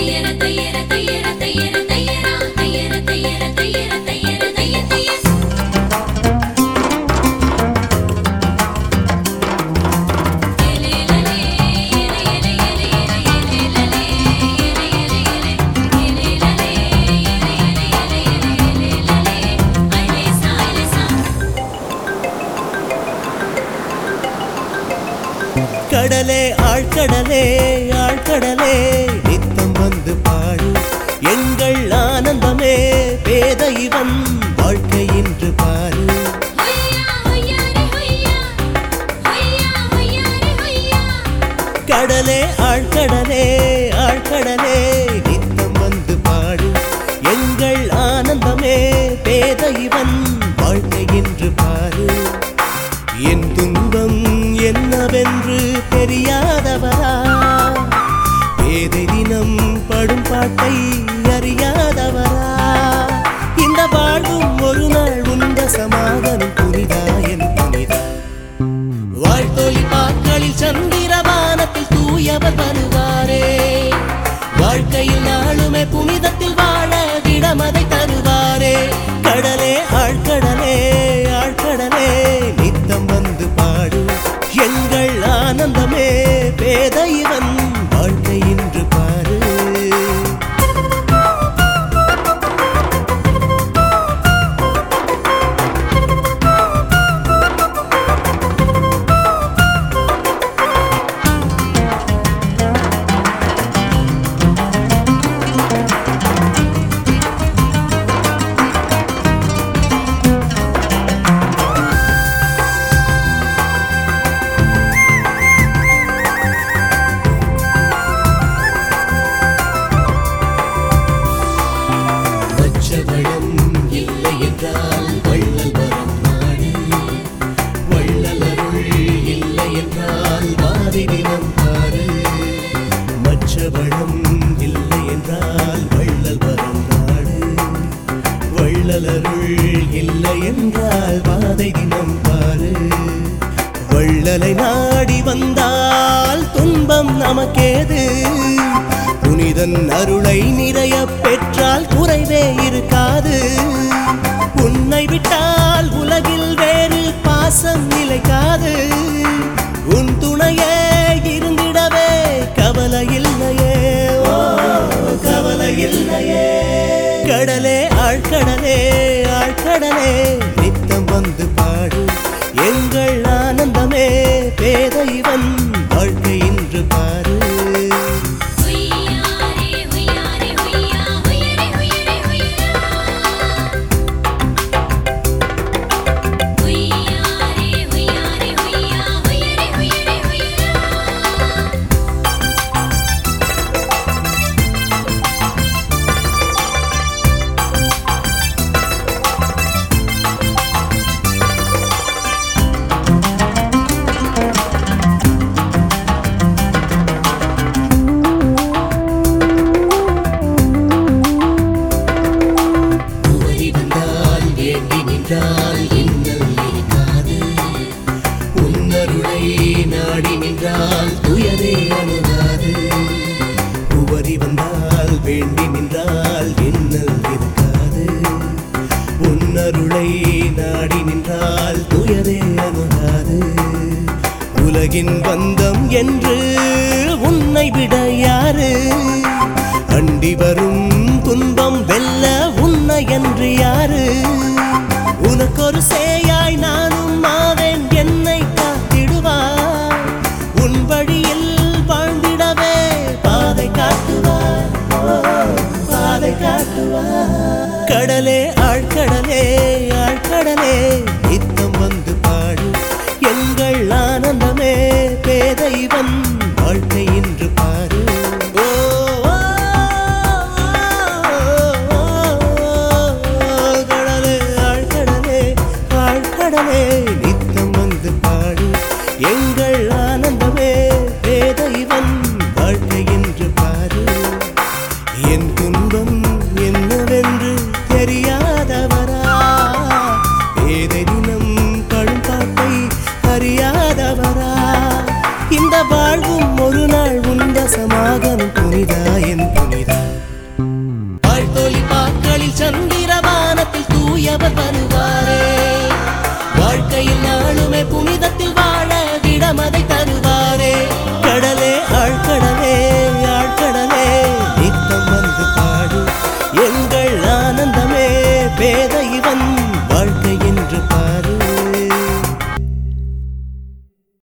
தையர தையர தையர தையர தையரா தையர தையர தையர தையர தைய தைய கடலே ஆழ்கடலே ஆழ்கடலே நித்தம் வந்து பாடு எங்கள் ஆனந்தமே வேத இவன் வாழ்க்கை இன்று பாரு கடலே ஆழ்கடலே ஆழ்கடலே நித்தம் வந்து பாடு எங்கள் ஆனந்தமே வேத இவன் வாழ்க்கை இன்று பாரு என் துன்பம் என்னவென்று தெரியாதவரா வேதை தினம் படும் பாட்டை அறியாதவரா இந்த வாழ்வும் ஒரு நாள் உந்த சமாதானம் புனிதா என் புனிதா வாழ்த்தொலி பாக்களில் சந்திரவானத்தில் தூயவர் வருவாரே வாழ்க்கையில் நாளுமே புனிதத்தில் வாழ விடமதை தருவாரே கடலே ஆழ்கடலே ஆழ்கடலே நித்தம் வந்து பாடு எங்கள் ஆனந்தமே வேத இவன் வாழ்க்கை இன்று பாரு மச்சபலம் இல்லை என்றால் வள்ளல் வரம் நாடு வள்ளல் அருள் இல்லை என்றால் வாதி தினம் பாரு மச்சபலம் இல்லை என்றால் வள்ளல் வரம் நாடு வள்ளல் அருள் இல்லை என்றால் வாதை தினம் பாரு வள்ளலை நாடி வந்தால் துன்பம் நமக்கேது புனிதன் அருளை நிறைய பெற்றால் குறைவே இருக்காது உன்னை விட்டால் உலகில் வேறு பாசம் நிலைக்காது உன் துணையே இருந்திடவே கவலை இல்லையே ஓ கவலை இல்லையே கடலே ஆழ்கடலே ஆழ்கடலே நித்தம் வந்து பாடு எங்கள் ஆனந்தமே பேத இவன் வாழ்க்கை இன்று பாரு உவரி வந்தால் வேண்டி நின்றால் இன்னல் இருக்காது உன்னருளை நாடி நின்றால் துயரே அணுகாது உவரி வந்தால் வேண்டி நின்றால் இன்னல் இருக்காது உன்னருளை நாடி நின்றால் துயரே அணுகாது உலகின் பந்தம் என்று உன்னை விட யாரு அண்டி வரும் துன்பம் வெல்ல உன்னை என்று யாரு உனக்கொரு சேயாய் நானும் மாவேன் என்னை காத்திடுவார் உன் வழியில் வாழ்ந்திடவே பாதை காட்டுவார் ஓ, பாதை காட்டுவார் கடலே ஆழ்கடலே ஆழ்கடலே நித்தம் வந்து பாடு எங்கள் ஆனந்தமே பேத இவன் வாழ்க்கை இன்று பாரு ஓ, ஓ, ஓ, ஓ, கடலே ஆழ்கடலே ஆழ்கடலே நித்தம் வந்து பாடு எங்கள் ஆனந்தமே பேத இவன் வாழ்க்கை இன்று பாரு என் துன்பம் என்னவென்று தெரியாதவரா வேதை தூயவர் வருவாரே வாழ்க்கையில் நாளுமே புனிதத்தில் வாழ விடமதை தருவாரே கடலே ஆழ்கடலே ஆழ்கடலே நித்தம் வந்து பாடு எங்கள் ஆனந்தமே பேத